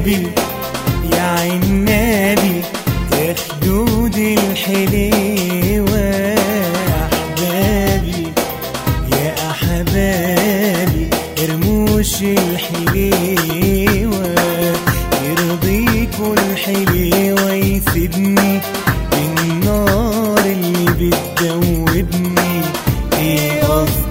عنابي يا عنابي يا خدود الحليوة يا أحبابي يا أحبابي رموش الحليوة يرضيكوا الحليوة يسيبني بالنار اللي بتدوبني ايه قصدي